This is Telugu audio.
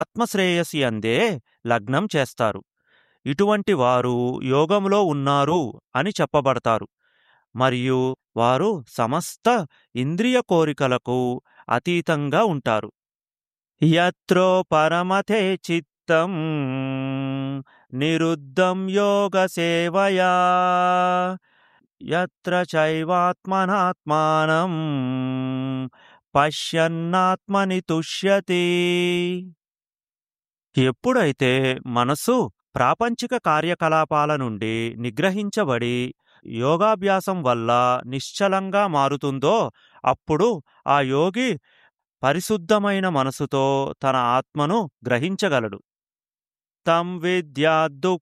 ఆత్మశ్రేయసి అందే లగ్నం చేస్తారు ఇటువంటి వారు యోగంలో ఉన్నారు అని చెప్పబడతారు మరియు వారు సమస్త ఇంద్రియ కోరికలకు అతీతంగా ఉంటారు యత్రో పరమతే చిత్తం నిరుద్ధం యోగ సేవయా యత్ర చైవాత్మనాత్మానం పశ్యన్నాత్మని తుష్యతి ఎప్పుడైతే మనసు ప్రాపంచిక కార్యకలాపాల నుండి నిగ్రహించబడి యోగాభ్యాసం వల్ల నిశ్చలంగా మారుతుందో అప్పుడు ఆ యోగి పరిశుద్ధమైన మనసుతో తన ఆత్మను గ్రహించగలడు తం విద్యా దుఃఖ